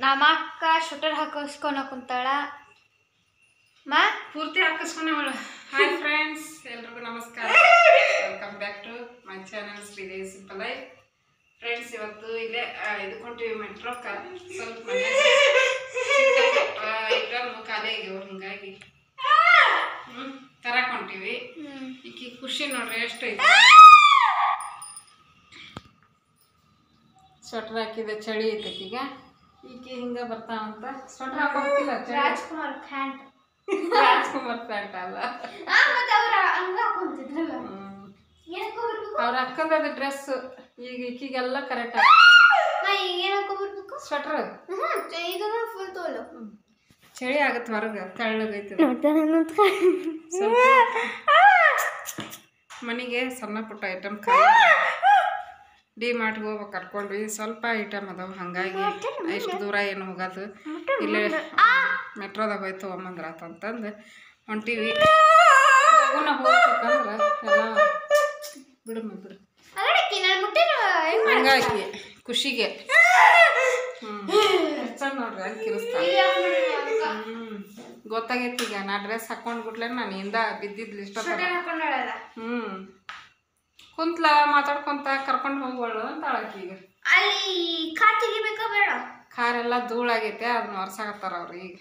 ನಮ್ಮ ಅಕ್ಕ ಶೂಟರ್ ಹಾಕಿಸ್ಕೊಳ ಕುಂತಾಳ ಮಾ ಪೂರ್ತಿ ಹಾಕಿಸ್ಕೊಂಡವಳು ಹಾಯ್ ಫ್ರೆಂಡ್ಸ್ ಎಲ್ರಿಗೂ ನಮಸ್ಕಾರ welcome back to my channel ಶ್ರೀದೇ ಸಿಂಪಲ್ ಲೈಫ್ ಫ್ರೆಂಡ್ಸ್ ಇವತ್ತು ಇಲ್ಲೇ ಆ, ಇದಕ್ಕೆ ಹೊಂಟಿವಿ ಮೆಟ್ರೋಕ್ಕ ಸ್ವಲ್ಪ ಐಟಮ್ ಖಾಲಿ ಆಗ್ಯಾವ ಹಿಂಗಾಗಿ ಹ್ಞೂ ತರಕ್ಕೆ ಹೊಂಟಿವಿ ಈಕಿ ಖುಷಿ ನೋಡ್ರಿ ಎಷ್ಟು ಐತಿ ಸ್ವೆಟ್ರ್ ಹಾಕಿದೆ ಚಳಿ ಐತೈತಿ ಈಗ ಈಕಿ ಹಿಂಗ ಬರ್ತಾವಂತ ಸ್ವೆಟ್ರ್ ಹಾಕೋಕಿಲ್ಲ ಚಳಿ ರಾಜ್ಕುಮಾರ್ ಫ್ಯಾಂಟ್ ರಾಜ್ಕುಮಾರ್ ಪ್ಯಾಂಟ್ ಅಲ್ಲ ಮತ್ತೆ ಅವ್ರ ಹಂಗ ಹಾಕೊಂತಿದ್ರಲ್ಲ ಹ್ಮ್. ಏನಕ್ಕೆ ಬರ್ಬೇಕು ಅವ್ರ ಅಕ್ಕಂದ ಡ್ರೆಸ್ ಈಗ ಈಕಿಗೆಲ್ಲ ಕರೆಕ್ಟ್ ನಾ ಈಗ ಏನಕ್ಕೆ ಬರ್ಬೇಕು ಸ್ವೆಟ್ರ್ ಹ್ಮ್ ಇದು ಫುಲ್ ತೋಲು ಚಳಿ ಆಗತ್ತೆ ಹೊರಗೆ ತೆಳ್ಳಗೈತಿ ಸ್ವಲ್ಪ ಮನೆಗೆ ಸಣ್ಣ ಪುಟ್ಟ ಐಟಮ್ ಖಾಲಿ ಡಿ ಮಾರ್ಟ್ಗೆ ಹೋಗ್ಬೇಕು ಕರ್ಕೊಂಡ್ವಿ ಸ್ವಲ್ಪ ಐಟಮ್ ಅದಾವ ಹಂಗಾಗಿ ಎಷ್ಟು ದೂರ ಏನು ಹೋಗೋದು ಇಲ್ಲೇ ಮೆಟ್ರೋದಾಗ ಹೋಯ್ತು ತೊಗೊಂಬಂದ್ರ ಆತಂತಂದು ಹೊಂಟೀವಿ ಲಗುನ ಹೋಗ್ಬೇಕಂದ್ರೆ ಎಲ್ಲ ಬಿಡು ಮ ಬಿಡು ಅಗಡಕ್ಕಿ ನಾನು ಮುಟ್ಟಿನ ಹೆಂಗ್ ಹಂಗಾಗಿ ಖುಷಿಗೆ ಹ್ಮ್ ಎಷ್ಟ್ ಚಂದ ನೋಡ್ರಿ ಅಲ್ಲಿ ಕಿರಿಸ್ತಾಳೆ ಹ್ಮ್ ಗೊತ್ತಾಗೈತಿ ಈಗ ನಾ ಡ್ರೆಸ್ ಹಾಕೊಂಡ್ ಬಿಟ್ಲೆ ನಾನು ಹಿಂದ ಬಿದ್ದಿದ್ಲು ಇಷ್ಟೊತ್ತ ಶೂಟರ್ ಹಾಕೊಂಡಾಳಲ್ಲ ಹ್ಮ್ ಕುಂತ್ಲ ಮಾತಾಡ್ಕೊಂತ ಕರ್ಕೊಂಡು ಹೋಗ್ಬಾಳು ಅಂತ ಆಳಕಿ ಈಗ ಅಲ್ಲಿ ಕಾರ್ ತೆಗಿಬೇಕಾ ಬೇಡ ಕಾರೆಲ್ಲ ಧೂಳಾಗೈತೆ ಅದನ್ನ ಒರ್ಸಾಕತ್ತಾರ ಅವ್ರು ಈಗ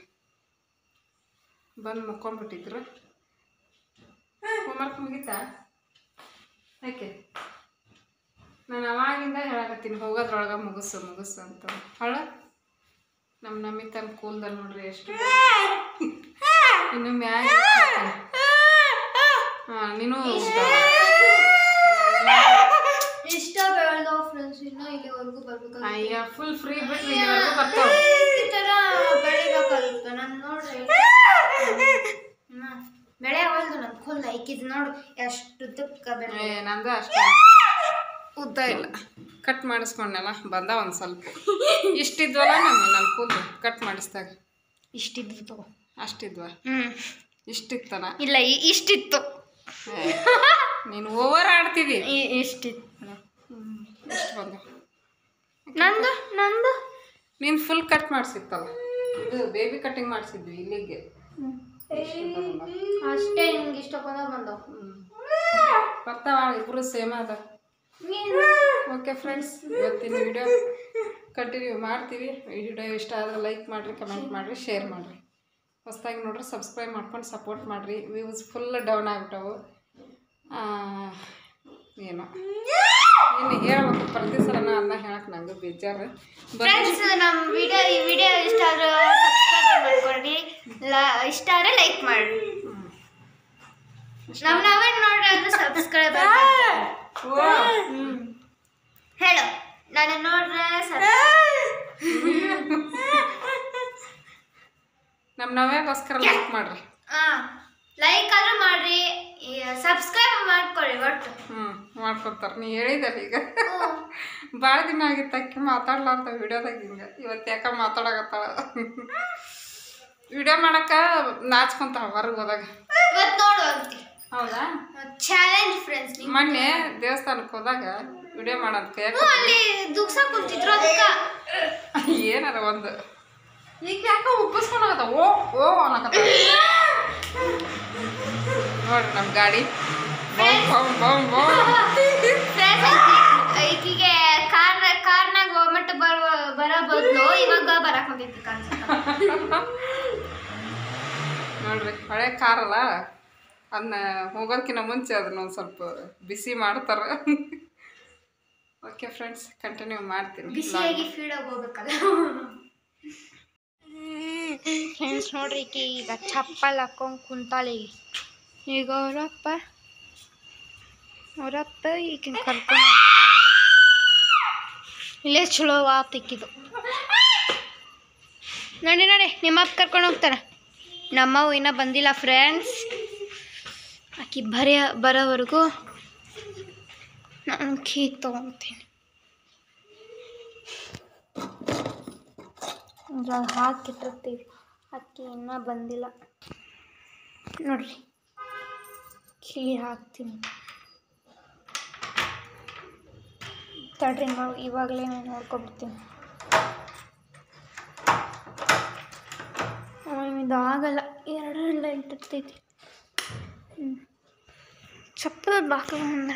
ಬಂದು ಮುಕ್ಕೊಂಡ್ಬಿಟ್ಟಿದ್ರು ಹೋಮ್ವರ್ಕ್ ಮುಗೀತಾ ಯಾಕೆ ನಾನು ಅವಾಗಿಂದ ಹೇಳಕತ್ತೀನಿ ಹೋಗೋದ್ರೊಳಗೆ ಮುಗಿಸು ಮುಗಿಸು ಅಂತ ಹಳ ನಮ್ಮ ನಮಿತನ ಕೂಲ್ದಲ್ಲಿ ನೋಡ್ರಿ ಎಷ್ಟು ಇನ್ನು ಮ್ಯಾಗ ಹಾಂ ನೀನು ಇಷ್ಟ ಬೇಡ ಫ್ರೆಂಡ್ಸ್ ಇನ್ನೂ ಇಲ್ಲಿವರೆಗೂ ಬರ್ಬೇಕು ಅಯ್ಯ ಫುಲ್ ಫ್ರೀ ಬಿಟ್ರಿ ಇಲ್ಲಿವರೆಗೂ ಬರ್ತಾವೆ ಈ ತರ ಬೆಳಿಬೇಕಾಗಿತ್ತು ನಾನು ನೋಡ್ರಿ ಹ್ಮ್. ಬೆಳೆ ಅವಲ್ದು ನನ್ ಕುಲ್ಲ ಐಕಿದ್ ನೋಡು ಎಷ್ಟು ತುಕ್ಕ ಬೆಳೆ ಏ ನಂದು ಅಷ್ಟೇ ಉದ್ದ ಇಲ್ಲ ಕಟ್ ಮಾಡಿಸ್ಕೊಂಡೆಲ್ಲ ಬಂದ ಒಂದು ಸ್ವಲ್ಪ ಇಷ್ಟಿದ್ವಲ್ಲ ನಮ್ಮ ನನ್ನ ಕೂದಲು ಕಟ್ ಮಾಡಿಸ್ದಾಗ ಇಷ್ಟಿದ್ದು ತಗೋ ಅಷ್ಟಿದ್ವ ಹ್ಮ್ ಇಷ್ಟಿತ್ತನ ಇಲ್ಲ ಇ- ಇಷ್ಟಿತ್ತು ಏ, ನೀನು ಓವರ್ ಆಡ್ತಿದಿ ಇ- ಇಷ್ಟಿತ್ತು ಎಷ್ಟು ಬಂದ ನಂದು ನಂದು ನೀನು ಫುಲ್ ಕಟ್ ಮಾಡಿಸಿತ್ತಲ್ಲ ಇದು ಬೇಬಿ ಕಟಿಂಗ್ ಮಾಡಿಸಿದ್ವಿ ಇಲ್ಲಿಗೆ ಅಷ್ಟೇ ನಿಮ್ಗೆ ಇಷ್ಟ ಬಂದ ಬಂದವು ಹ್ಮ್. ಬರ್ತಾವ ಇಬ್ರು ಸೇಮ್ ಅದ ಓಕೆ ಫ್ರೆಂಡ್ಸ್ ಇವತ್ತಿನ ವಿಡಿಯೋ ಕಂಟಿನ್ಯೂ ಮಾಡ್ತೀವಿ ವಿಡಿಯೋ ಇಷ್ಟ ಆದರೆ ಲೈಕ್ ಮಾಡಿರಿ ಕಮೆಂಟ್ ಮಾಡಿರಿ ಶೇರ್ ಮಾಡಿರಿ ಹೊಸ್ದಾಗಿ ನೋಡ್ರಿ ಸಬ್ಸ್ಕ್ರೈಬ್ ಮಾಡ್ಕೊಂಡು ಸಪೋರ್ಟ್ ಮಾಡಿರಿ ವ್ಯೂಸ್ ಫುಲ್ ಡೌನ್ ಆಗ್ಬಿಟ್ಟವು ಆ, ಏನೋ ಏನು ಹೇಳ್ಬೇಕು ಪ್ರತಿ ಸಲನ ಅನ್ನ ಹೇಳಕ್ಕೆ ನಂಗೆ ಬೇಜಾರು ಬನ್ನಿ ಫ್ರೆಂಡ್ಸ್ ನಮ್ಮ ವಿಡಿಯೋ ಈ ವಿಡಿಯೋ ಇಷ್ಟ ಆದ್ರೆ ಸಬ್ಸ್ಕ್ರೈಬ್ ಮಾಡ್ಕೊಡ್ರಿ ಲ- ಇಷ್ಟ ಆದ್ರೆ ಲೈಕ್ ಮಾಡ್ರಿ ಹ್ಮ್. ನಮ್ ನಾವೇನ್ ನೋಡ್ರಿ ಅಂದ್ರೆ ಸಬ್ಸ್ಕ್ರೈಬ್ ಓ, ಹೇಳು ನಾನು ನೋಡ್ರೆ ನಮ್ಮ ನಾವ್ಯಾಗೋಸ್ಕರ ಲೈಕ್ ಮಾಡಿರಿ ಹಾ ಲೈಕ್ ಆದ್ರೂ ಮಾಡ್ರಿ ಸಬ್ಸ್ಕ್ರೈಬ್ ಮಾಡ್ಕೊಳ್ಳಿ ಒಟ್ಟು ಹ್ಞೂ ಮಾಡ್ಕೊತಾರೆ ನೀ ಹೇಳಿದಲ್ಲ ಈಗ ಭಾಳ ದಿನ ಆಗಿತ್ತು ಅಕ್ಕಿ ಮಾತಾಡ್ಲಾರ್ದ ವಿಡಿಯೋದಾಗ ಹಿಂಗೆ ಇವತ್ತು ಯಾಕೆ ಮಾತಾಡಕತ್ತಾಳ ವಿಡಿಯೋ ಮಾಡಕ್ಕೆ ನಾಚ್ಕೊಂತಾಳ ಹೊರಗೆ ಹೋದಾಗ ಇವತ್ತು ನೋಡು ಅಂತಿ ಹೌದಾ ಚಾಲೆಂಜ್ ಫ್ರೆಂಡ್ಸ್ ನೀವು ಮೊನ್ನೆ ದೇವಸ್ಥಾನಕ್ಕೆ ಹೋದಾಗ ವಿಡಿಯೋ ಮಾಡೋದಕ್ಕೆ ಯಾಕೆ ಅಲ್ಲಿ ದುಗ್ಸ ಕುಂತಿದ್ರು ಅದಕ್ಕ ಏನಾರ ಒಂದು ಈಗ ಯಾಕೆ ಉಪ್ಪಿಸ್ಕೊಂಡು ಹೋಗತ್ತ ಓ ಓ ಅನ್ನಕತ್ತ ನೋಡ್ರಿ ನಮ್ಮ ಗಾಡಿ ಬೌ ಬೌ ಬೌ ಬೌ ಈಕಿಗೆ ಕಾರ್ ಕಾರ್ನಾಗ ಒಮ್ಮಟ ಬರುವ ಬರೋ ಬದಲು ಇವಾಗ ಬರಕ್ ಹೋಗಿತ್ತು ಕಾಣಿಸುತ್ತೆ ನೋಡ್ರಿ ಹಳೆ ಕಾರಲ್ಲ ಅದನ್ನ ಹೋಗೋದಕ್ಕಿಂತ ಮುಂಚೆ ಅದನ್ನ ಒಂದು ಸ್ವಲ್ಪ ಬಿಸಿ ಮಾಡ್ತಾರೆ ಓಕೆ ಫ್ರೆಂಡ್ಸ್ ಕಂಟಿನ್ಯೂ ಮಾಡ್ತೀನಿ ಬಿಸಿಯಾಗಿ ಫೀಡ್ ಹೋಗ್ಬೇಕಲ್ಲ ಫ್ರೆಂಡ್ಸ್ ನೋಡ್ರಿ ಈಕಿ ಈಗ ಚಪ್ಪಲ್ ಹಾಕೊಂಡ್ ಕುಂತಾಳೆ ಇಲ್ಲಿ ಈಗ ಅವರಪ್ಪ ಅವರಪ್ಪ ಈಗಿನ ಕರ್ಕೊಂಡು ಹೋಗ್ತಾನೆ. ಇಲ್ಲೇ ಚಲೋ ಆತು ಇಕ್ಕಿದು ನೋಡಿ ನೋಡಿ ನಿಮ್ಮಪ್ಪ ಕರ್ಕೊಂಡು ಹೋಗ್ತಾರ ನಮ್ಮವು ಇನ್ನೂ ಬಂದಿಲ್ಲ ಫ್ರೆಂಡ್ಸ್ ಆಕಿ ಬರೆಯ ಬರೋವರೆಗೂ ನಾನು ಕೇಕ್ ತೊಗೊತೀನಿ ಇದ್ರಾಗ ಹಾಕಿಟ್ಟಿರ್ತೀವಿ ಅಕ್ಕಿ ಇನ್ನೂ ಬಂದಿಲ್ಲ ನೋಡ್ರಿ ಕಿಳಿ ಹಾಕ್ತೀನಿ ತಡ್ರಿ ನಾವು ಇವಾಗಲೇ ನೋಡ್ಕೊಬಿಡ್ತೀನಿ ಇದು ಆಗಲ್ಲ ಎರಡರಿಂದ ಇಟ್ಟಿರ್ತೈತಿ ಹ್ಞೂ ಚಪ್ಪಲ್ ಬಾಕಲು ಮುಂದೆ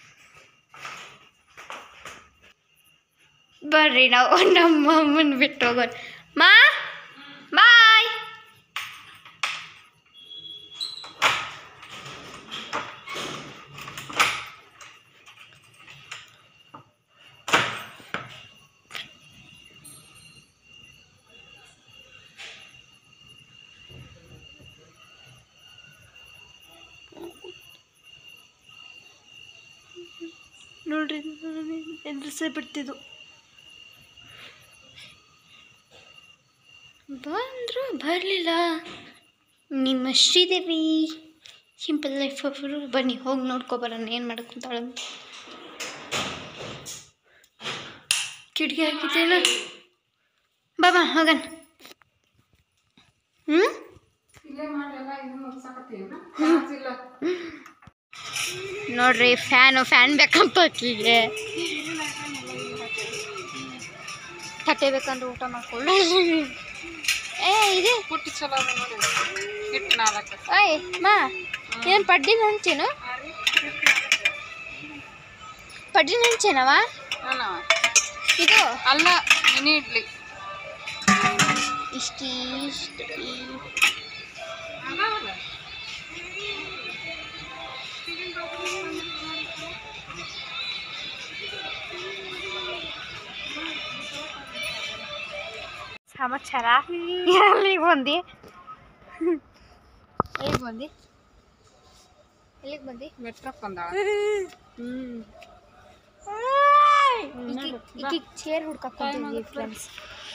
ಬರ್ರಿ ನಾವು ನಮ್ಮ ಅಮ್ಮನ ಬಿಟ್ಟು ಹೋಗೋಣ ಮಾ ಬಾಯ್ ನೋಡ್ರಿ ಎದುರಿಸೇ ಬಿಡ್ತಿದ್ದು ಬಂದ್ರು ಬರಲಿಲ್ಲ ನಿಮ್ಮ ಶ್ರೀದೇವಿ ಸಿಂಪಲ್ ಲೈಫ್ ಅವರು ಬನ್ನಿ ಹೋಗಿ ನೋಡ್ಕೊಬರೋಣ ಏನು ಮಾಡ್ಕೊಂತಾಳ ಕಿಟಕಿ ಹಾಕಿದ್ದೇನ ಬಾಬಾ ಹೋಗಣ ಹ್ಞೂ ಇಲ್ಲೇ ಮಾಡೆಲ್ಲ ಇದು ಮುಗ್ಸಾಕತ್ತೀನ ಕಾಸಿಲ್ಲ ನೋಡ್ರಿ ಫ್ಯಾನು ಫ್ಯಾನ್ ಬೇಕಂತ ಆಕಿಗೆ ತಟ್ಟೆ ಬೇಕಂದ್ರೆ ಊಟ ಮಾಡ್ಕೊಳ್ಳ ಏ ಇದೆ ಪುಟ್ಟಿ ಚಲೋ ಅದ ನೋಡಿ ಹಿಟ್ಟು ನಾಲ್ಕು ಓಯ್ ಮಾ ಏನು ಪಡ್ಡಿ ಹಂಚೇನು ಪಡ್ಡಿ ಹಂಚೇನವ ಏನವ ಇದು ಅಲ್ಲ ಮಿನಿ ಇಡ್ಲಿ ಇಷ್ಟು ಇಷ್ಟು ಅದಾವಲ್ಲ ಸಮಾಚಾರ ಎಲ್ಲಿಗೆ ಬಂದು ಎಲ್ಲಿಗೆ ಬಂದು ಎಲ್ಲಿಗೆ ಬಂದು ಮೆಟ್ರಕ್ ಬಂದಾಳ ಹ್ಮ್ ಈಕಿ ಚೇರ್ ಹುಡ್ಕೊಂಡ್ವಿ ಫ್ರೆಂಡ್ಸ್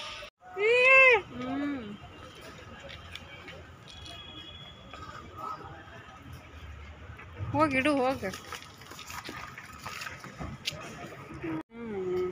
ಹ್ಮ್ ಹೋಗಿಡು ಹೋಗ ಹ್ಮ್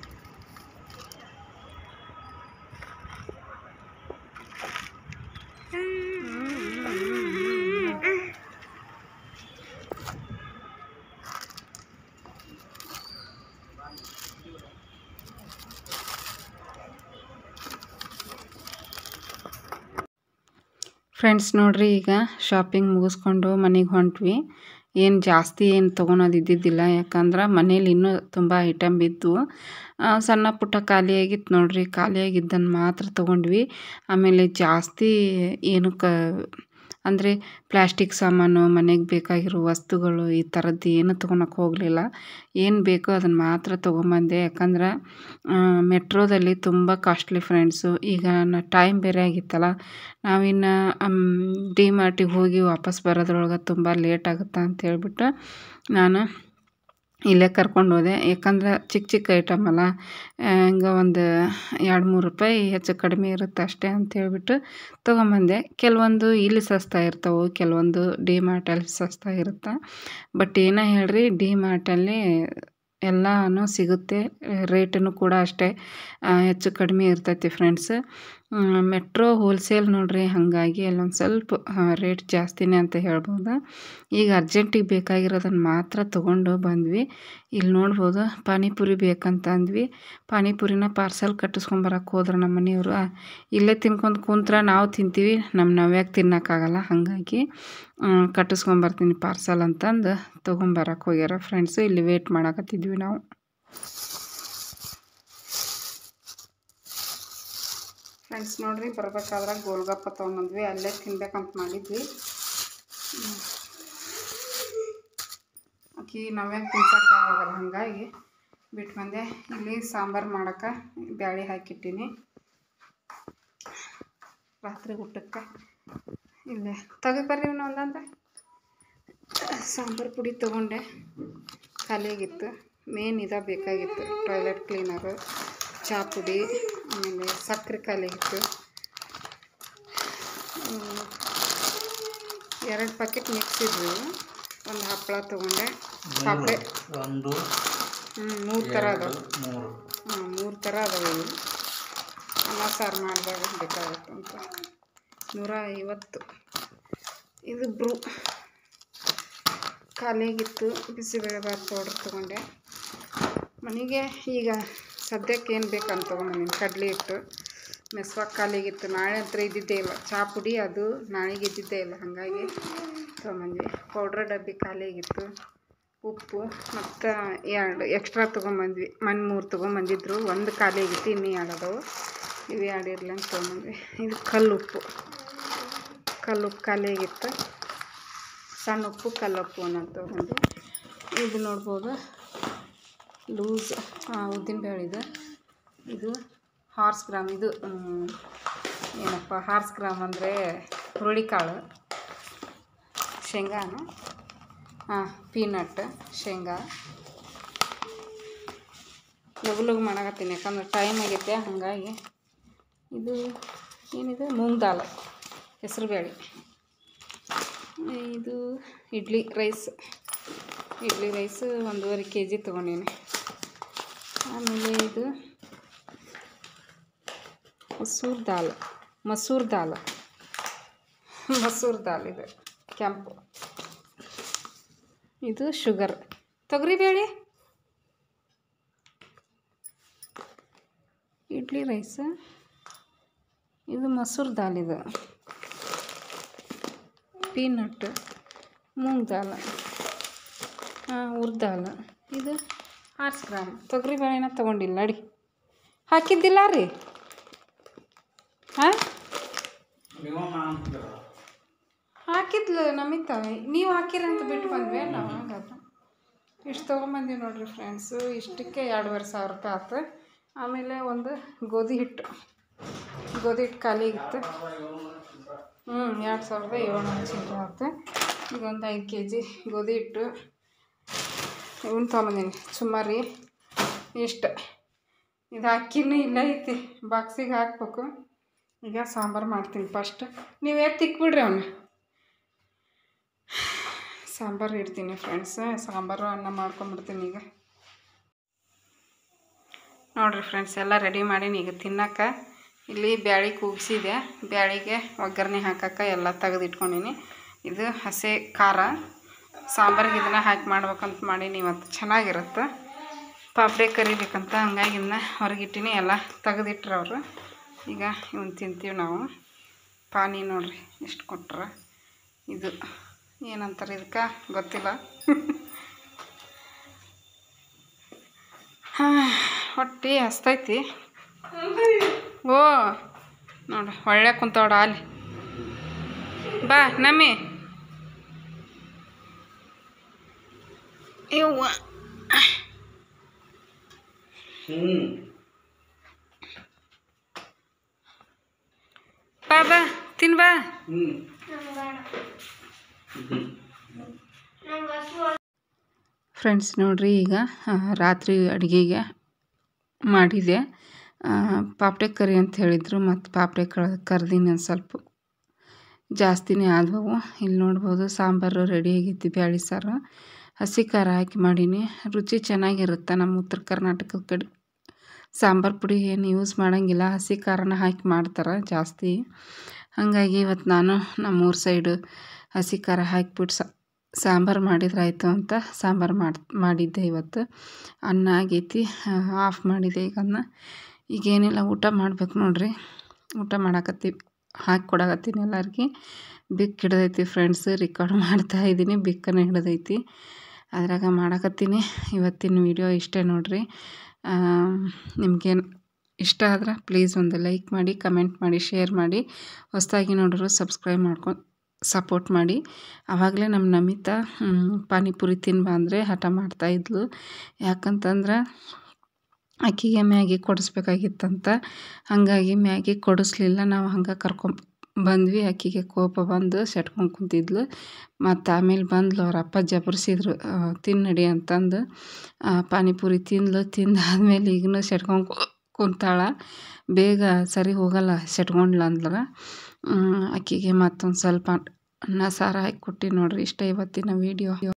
ಫ್ರೆಂಡ್ಸ್ ನೋಡ್ರಿ ಈಗ ಶಾಪಿಂಗ್ ಮುಗಿಸ್ಕೊಂಡು ಮನೆಗೆ ಹೊಂಟ್ವಿ ಏನು ಜಾಸ್ತಿ ಏನು ತೊಗೊಳೋದು ಇದ್ದಿದ್ದಿಲ್ಲ ಯಾಕಂದ್ರೆ ಮನೇಲಿ ಇನ್ನೂ ತುಂಬ ಐಟಮ್ ಇದ್ದು ಆ, ಸಣ್ಣ ಪುಟ್ಟ ಖಾಲಿಯಾಗಿತ್ತು ನೋಡ್ರಿ ಖಾಲಿಯಾಗಿದ್ದನ್ನು ಮಾತ್ರ ತೊಗೊಂಡ್ವಿ ಆಮೇಲೆ ಜಾಸ್ತಿ ಏನು ಕ ಅಂದರೆ ಪ್ಲ್ಯಾಸ್ಟಿಕ್ ಸಾಮಾನು ಮನೆಗೆ ಬೇಕಾಗಿರೋ ವಸ್ತುಗಳು ಈ ಥರದ್ದು ಏನು ತೊಗೊಳಕ್ಕೆ ಹೋಗಲಿಲ್ಲ ಏನು ಬೇಕೋ ಅದನ್ನು ಮಾತ್ರ ತೊಗೊಂಬಂದೆ ಯಾಕಂದ್ರೆ ಮೆಟ್ರೋದಲ್ಲಿ ತುಂಬ ಕಾಸ್ಟ್ಲಿ ಫ್ರೆಂಡ್ಸು ಈಗ ನ ಟೈಮ್ ಬೇರೆ ಆಗಿತ್ತಲ್ಲ ನಾವಿನ್ನು ಡಿ ಮಾರ್ಟಿಗೆ ಹೋಗಿ ವಾಪಸ್ ಬರೋದ್ರೊಳಗೆ ತುಂಬ ಲೇಟ್ ಆಗುತ್ತಾ ಅಂತ ಹೇಳ್ಬಿಟ್ಟು ನಾನು ಇಲ್ಲೇ ಕರ್ಕೊಂಡು ಹೋದೆ ಯಾಕಂದ್ರೆ ಚಿಕ್ಕ ಚಿಕ್ಕ ಐಟಮ್ ಅಲ್ಲ ಹಿಂಗೆ ಒಂದು ಎರಡು ಮೂರು ರೂಪಾಯಿ ಹೆಚ್ಚು ಕಡಿಮೆ ಇರುತ್ತೆ ಅಷ್ಟೇ ಅಂತ ಹೇಳ್ಬಿಟ್ಟು ತೊಗೊಂಬಂದೆ ಕೆಲವೊಂದು ಇಲ್ಲಿ ಸಸ್ತಾ ಇರ್ತವೆ ಕೆಲವೊಂದು ಡಿ ಮಾರ್ಟಲ್ಲಿ ಸಸ್ತಾ ಇರುತ್ತೆ ಬಟ್ ಏನೇ ಹೇಳ್ರಿ ಡಿ ಮಾರ್ಟಲ್ಲಿ ಎಲ್ಲನೂ ಸಿಗುತ್ತೆ ರೇಟನ್ನು ಕೂಡ ಅಷ್ಟೇ ಆ, ಹೆಚ್ಚು ಕಡಿಮೆ ಇರ್ತೈತಿ ಫ್ರೆಂಡ್ಸ್ ಮೆಟ್ರೋ ಹೋಲ್ಸೇಲ್ ನೋಡ್ರಿ ಹಾಗಾಗಿ ಅಲ್ಲೊಂದು ಸ್ವಲ್ಪ ರೇಟ್ ಜಾಸ್ತಿನೇ ಅಂತ ಹೇಳ್ಬೋದು ಈಗ ಅರ್ಜೆಂಟಿಗೆ ಬೇಕಾಗಿರೋದನ್ನು ಮಾತ್ರ ತೊಗೊಂಡು ಬಂದ್ವಿ ಇಲ್ಲಿ ನೋಡ್ಬೋದು ಪಾನಿಪುರಿ ಬೇಕಂತ ಅಂದ್ವಿ ಪಾನಿಪುರಿನ ಪಾರ್ಸಲ್ ಕಟ್ಟಿಸ್ಕೊಂಬರಕ್ಕೆ ಹೋದ್ರೆ ನಮ್ಮ ಮನೆಯವರು ಇಲ್ಲೇ ತಿನ್ಕೊಂಡು ಕುಂತ್ರೆ ನಾವು ತಿಂತೀವಿ ನಮ್ಮ ನವ್ಯಾಗ ತಿನ್ನೋಕ್ಕಾಗಲ್ಲ ಹಾಗಾಗಿ ಕಟ್ಟಿಸ್ಕೊಂಬರ್ತೀನಿ ಪಾರ್ಸಲ್ ಅಂತಂದು ತೊಗೊಂಬರಕ್ಕೆ ಹೋಗ್ಯಾರ ಫ್ರೆಂಡ್ಸು ಇಲ್ಲಿ ವೇಟ್ ಮಾಡಕತ್ತಿದ್ವಿ ನಾವು ಫ್ರೆಂಡ್ಸ್ ನೋಡ್ರಿ ಬರ್ಬೇಕಾದ್ರೆ ಗೋಲ್ಗಪ್ಪ ತೊಗೊಂಬಂದ್ವಿ ಅಲ್ಲೇ ತಿನ್ಬೇಕಂತ ಮಾಡಿದ್ವಿ ಹ್ಮ್. ಆಕಿ ನಾವ್ಯಾಗ ತಿನ್ಸಕ್ಕೆ ಆಗಲ್ಲ ಹಾಗಾಗಿ ಬಿಟ್ಟು ಬಂದೆ ಇಲ್ಲಿ ಸಾಂಬಾರು ಮಾಡೋಕೆ ಬ್ಯಾಳೆ ಹಾಕಿಟ್ಟಿನಿ ರಾತ್ರಿ ಊಟಕ್ಕೆ ಇಲ್ಲೇ ತೆಗೆ ಬರ್ರಿ ಇವನು ಒಂದಂದ ಸಾಂಬಾರು ಪುಡಿ ತೊಗೊಂಡೆ ಖಾಲಿಯಾಗಿತ್ತು ಮೇನ್ ಇದ ಬೇಕಾಗಿತ್ತು ಟಾಯ್ಲೆಟ್ ಕ್ಲೀನರು ಚಹಾ ಪುಡಿ ಆಮೇಲೆ ಸಕ್ಕರೆ ಖಾಲಿಯಾಗಿತ್ತು ಹ್ಮ್. ಎರಡು ಪ್ಯಾಕೆಟ್ ಮಿಕ್ಸ್ ಇದ್ವು ಒಂದು ಹಪ್ಪಳ ತೊಗೊಂಡೆ ಪಾಪಡೆ ಒಂದು ಹ್ಞೂ ಮೂರು ಥರ ಅದಾವೆ ಎರಡು ಮೂರು ಹಾಂ ಮೂರು ಥರ ಅದಾವೆ ಇವು ಅನ್ನ ಸಾರು ಮಾಡಿದಾಗ ಬೇಕಾಗುತ್ತೆ ಅಂತ ನೂರ ಐವತ್ತು ಇದು ಬ್ರೂ ಖಾಲಿಯಾಗಿತ್ತು ಬಿಸಿಬೇಳೆಬಾತ್ ಪೌಡ್ರ್ ತೊಗೊಂಡೆ ಮನೆಗೆ ಈಗ ಸದ್ಯಕ್ಕೆ ಏನು ಬೇಕಂತ ತೊಗೊಂಡಿದ್ದೀನಿ ಕಡಲೆ ಹಿಟ್ಟು ಮೆಸ್ವಾಗ ಖಾಲಿಯಾಗಿತ್ತು ನಾಳೆ ಹತ್ರ ಇದ್ದಿದ್ದೇ ಇಲ್ಲ ಚಹಾ ಪುಡಿ ಅದು ನಾಳೆಗೆ ಇದ್ದಿದ್ದೇ ಇಲ್ಲ ಹಾಗಾಗಿ ತೊಗೊಂಬಂದ್ವಿ ಪೌಡ್ರ್ ಡಬ್ಬಿ ಖಾಲಿಯಾಗಿತ್ತು ಉಪ್ಪು ಮತ್ತು ಎರಡು ಎಕ್ಸ್ಟ್ರಾ ತೊಗೊಂಬಂದ್ವಿ ಮಣ್ಣು ಮೂರು ತೊಗೊಂಬಂದಿದ್ರು ಒಂದು ಖಾಲಿ ಆಗಿತ್ತು ಇನ್ನೂ ಎರಡು ಅದಾವು ಇವು ಎರಡು ಇರಲಿ ಅಂತ ತೊಗೊಂಬಂದ್ವಿ ಇದು ಕಲ್ಲುಪ್ಪು ಕಲ್ಲುಪ್ಪು ಖಾಲಿ ಆಗಿತ್ತು ಸಣ್ಣ ಉಪ್ಪು ಕಲ್ಲುಪ್ಪು ಅನ್ನೋದು ತೊಗೊಂಡು ಇದು ನೋಡ್ಬೋದು ಲೂಸ್ ಉದ್ದಿನಬೇಳೆ ಇದು ಇದು ಹಾರ್ಸ್ ಗ್ರಾಮ್ ಇದು ಮ್, ಏನಪ್ಪ ಹಾರ್ಸ್ ಗ್ರಾಮ್ ಅಂದರೆ ಹುರುಳಿಕಾಳು ಶೇಂಗಾನ ಹಾಂ ಪೀನಟ್ ಶೇಂಗಾ ಲಘು ಲಘು ಮಾಡಕತ್ತೀನಿ ಯಾಕಂದ್ರೆ ಟೈಮ್ ಆಗೈತೆ ಹಾಗಾಗಿ ಇದು ಏನಿದೆ ಮೂಂಗ್ ದಾಲ್ ಹೆಸರುಬೇಳೆ ಇದು ಇಡ್ಲಿ ರೈಸ್ ಇಡ್ಲಿ ರೈಸ್ ಒಂದೂವರೆ ಕೆ ಜಿ ತೊಗೊಂಡೀನಿ ಆಮೇಲೆ ಇದು ಮಸೂರ್ ದಾಲ್ ಮಸೂರ್ ದಾಲ್ ಮಸೂರ್ ದಾಲ್ ಇದು ಕೆಂಪು ಇದು ಶುಗರ್ ತೊಗರಿಬೇಳೆ ಇಡ್ಲಿ ರೈಸ್ ಇದು ಮಸೂರ್ ದಾಲ್ ಇದು ಪೀನಟ್ ಮೂಂಗ್ ದಾಲ್ ಹಾಂ ಉರ್ದ್ ದಾಲ್ ಇದು ಆರ್ಸ್ ಗ್ರಾಮ್ ತೊಗರಿಬೇಳೆನ ತೊಗೊಂಡಿಲ್ಲ ನಡಿ ಹಾಕಿದ್ದಿಲ್ಲ ರೀ ಹಾಂ ಹಾಕಿದ್ಲು ನಮಿತ ನೀವು ಹಾಕಿರಂತ ಬಿಟ್ಟು ಬಂದ್ವಿ ನಾವು ಹಂಗಾದ್ರೆ ಇಷ್ಟು ತೊಗೊಂಬಂದೀವಿ ನೋಡ್ರಿ ಫ್ರೆಂಡ್ಸು ಇಷ್ಟಕ್ಕೆ ಎರಡುವರೆ ಸಾವಿರ ರೂಪಾಯಿ ಆಯ್ತು ಆಮೇಲೆ ಒಂದು ಗೋಧಿ ಹಿಟ್ಟು ಗೋಧಿ ಹಿಟ್ಟು ಖಾಲಿ ಆಗಿತ್ತು ಹ್ಞೂ ಎರಡು ಸಾವಿರದ ಏಳ್ನೂರು ಚಿಲ್ಲರೆ ಆಯ್ತು ಈಗ ಒಂದು ಐದು ಕೆ ಜಿ ಗೋಧಿ ಹಿಟ್ಟು ಇವನ್ ತೊಗೊಂಬಂದೀನಿ ಸುಮಾರಿ ಇಷ್ಟು ಇದು ಅಕ್ಕಿನೂ ಇಲ್ಲೇ ಐತಿ ಬಾಕ್ಸಿಗೆ ಹಾಕ್ಬೇಕು ಈಗ ಸಾಂಬಾರು ಮಾಡ್ತೀನಿ ಫಸ್ಟ್ ನೀವು ಎತ್ತಿಕ್ಬಿಡ್ರಿ ಅವನ್ನ ಸಾಂಬಾರು ಇಡ್ತೀನಿ ಫ್ರೆಂಡ್ಸ್ ಸಾಂಬಾರು ಅನ್ನ ಮಾಡ್ಕೊಂಬಿಡ್ತೀನಿ ಈಗ ನೋಡಿರಿ ಫ್ರೆಂಡ್ಸ್ ಎಲ್ಲ ರೆಡಿ ಮಾಡೀನಿ ಈಗ ತಿನ್ನಕ್ಕೆ ಇಲ್ಲಿ ಬ್ಯಾಳಿ ಕೂಗಿಸಿದೆ ಬ್ಯಾಳಿಗೆ ಒಗ್ಗರಣೆ ಹಾಕಕ್ಕೆ ಎಲ್ಲ ತೆಗೆದು ಇಟ್ಕೊಂಡೀನಿ ಇದು ಹಸೆ ಖಾರ ಸಾಂಬಾರಿಗೆ ಇದನ್ನು ಹಾಕಿ ಮಾಡ್ಬೇಕಂತ ಮಾಡೀನಿ ಇವತ್ತು ಚೆನ್ನಾಗಿರುತ್ತೆ ಪಾಪಡೆ ಕರಿಬೇಕಂತ ಹಂಗಾಗಿ ಇದನ್ನ ಹೊರಗಿಟ್ಟಿನಿ ಎಲ್ಲ ತೆಗೆದಿಟ್ರು ಅವರು ಈಗ ಇವನ್ ತಿಂತೀವಿ ನಾವು ಪಾನಿ ನೋಡ್ರಿ ಎಷ್ಟು ಕೊಟ್ರ ಇದು ಏನಂತಾರೆ ಇದಕ್ಕೆ ಗೊತ್ತಿಲ್ಲ ಹಾಂ ಹೊಟ್ಟೆ ಹಸ್ತೈತಿ ಓ ನೋಡ್ರಿ ಒಳ್ಳೆ ಕುಂತವಡ ಅಲ್ಲಿ ಬಾ ನಮ್ಮಿ ಇವ್ವ ಬಾ ಬಾ ತಿನ್ ಬಾ ಫ್ರೆಂಡ್ಸ್ ನೋಡ್ರಿ ಈಗ ಆ, ರಾತ್ರಿ ಅಡುಗೆಗೆ ಮಾಡಿದೆ ಆ, ಪಾಪಡೆ ಕರಿ ಅಂತ ಹೇಳಿದರು ಮತ್ತು ಪಾಪಡೆ ಕ ಕರ್ದೀನಿ ಒಂದು ಸ್ವಲ್ಪ ಜಾಸ್ತಿನೇ ಆದವು ಇಲ್ಲಿ ನೋಡ್ಬೋದು ಸಾಂಬಾರು ರೆಡಿ ಆಗೈತಿ ಬ್ಯಾಳಿ ಸಾರು ಹಸಿ ಖಾರ ಹಾಕಿ ಮಾಡೀನಿ ರುಚಿ ಚೆನ್ನಾಗಿರುತ್ತೆ ನಮ್ಮ ಉತ್ತರ ಕರ್ನಾಟಕದ ಕಡೆ ಸಾಂಬಾರು ಪುಡಿ ಏನು ಯೂಸ್ ಮಾಡೋಂಗಿಲ್ಲ ಹಸಿ ಖಾರನ ಹಾಕಿ ಮಾಡ್ತಾರೆ ಜಾಸ್ತಿ ಹಾಗಾಗಿ ಇವತ್ತು ನಾನು ನಮ್ಮೂರ ಸೈಡು ಹಸಿ ಖಾರ ಹಾಕಿಬಿಟ್ಟು ಸಾ ಸಾಂಬಾರು ಮಾಡಿದ್ರೆ ಆಯಿತು ಅಂತ ಸಾಂಬಾರು ಮಾಡಿ ಮಾಡಿದ್ದೆ ಇವತ್ತು ಅನ್ನ ಆಗೈತಿ ಆಫ್ ಮಾಡಿದೆ ಈಗ ಅನ್ನ ಈಗೇನಿಲ್ಲ ಊಟ ಮಾಡ್ಬೇಕು ನೋಡ್ರಿ ಊಟ ಮಾಡಾಕತ್ತೀವಿ ಹಾಕಿ ಕೊಡಾಕತ್ತೀನಿ ಎಲ್ಲರಿಗೆ ಬಿಕ್ ಹಿಡ್ದೈತಿ ಫ್ರೆಂಡ್ಸ್ ರೆಕಾರ್ಡ್ ಮಾಡ್ತಾ ಇದ್ದೀನಿ ಬಿಕ್ಕನ್ನು ಹಿಡ್ದೈತಿ ಅದ್ರಾಗ ಮಾಡಾಕತ್ತೀನಿ ಇವತ್ತಿನ ವಿಡಿಯೋ ಇಷ್ಟೇ ನೋಡ್ರಿ ನಿಮ್ಗೇನು ಇಷ್ಟ ಆದ್ರೆ ಪ್ಲೀಸ್ ಒಂದು ಲೈಕ್ ಮಾಡಿ ಕಮೆಂಟ್ ಮಾಡಿ ಶೇರ್ ಮಾಡಿ ಹೊಸದಾಗಿ ನೋಡೋರು ಸಬ್ಸ್ಕ್ರೈಬ್ ಮಾಡ್ಕೊಂಡು ಸಪೋರ್ಟ್ ಮಾಡಿ ಆವಾಗಲೇ ನಮ್ಮ ನಮಿತಾ ಹ್ಮ್, ಪಾನಿಪುರಿ ತಿನ್ಬಾ ಅಂದರೆ ಹಠ ಮಾಡ್ತಾಯಿದ್ಲು ಯಾಕಂತಂದ್ರೆ ಆಕಿಗೆ ಮ್ಯಾಗಿ ಕೊಡಿಸ್ಬೇಕಾಗಿತ್ತಂತ ಹಾಗಾಗಿ ಮ್ಯಾಗಿ ಕೊಡಿಸ್ಲಿಲ್ಲ ನಾವು ಹಂಗೆ ಕರ್ಕೊಂಡ್ ಬಂದ್ವಿ ಆಕಿಗೆ ಕೋಪ ಬಂದು ಸೆಟ್ಕೊಂಡು ಕುಂತಿದ್ಲು ಮತ್ತು ಆಮೇಲೆ ಬಂದ್ಲು ಅವ್ರ ಅಪ್ಪ ಜಬರ್ಸಿದ್ರು ಆ, ತಿನ್ನು ನಡಿ ಅಂತಂದು ಆ, ಪಾನಿಪುರಿ ತಿಂದ್ಲು ತಿಂದಾದ್ಮೇಲೆ ಈಗಲೂ ಸೆಟ್ಕೊಂಡು ಕುಂತಾಳ ಬೇಗ ಸರಿ ಹೋಗಲ್ಲ ಸೆಟ್ಕೊಂಡ್ಲ ಅಂದ್ಲ ಆಕಿಗೆ ಮತ್ತೊಂದು ಸ್ವಲ್ಪ ಅನ್ನ ಸಾರು ಹಾಕಿ ಕೊಟ್ಟು ನೋಡ್ರಿ ಇಷ್ಟ ಇವತ್ತಿನ ವೀಡಿಯೋ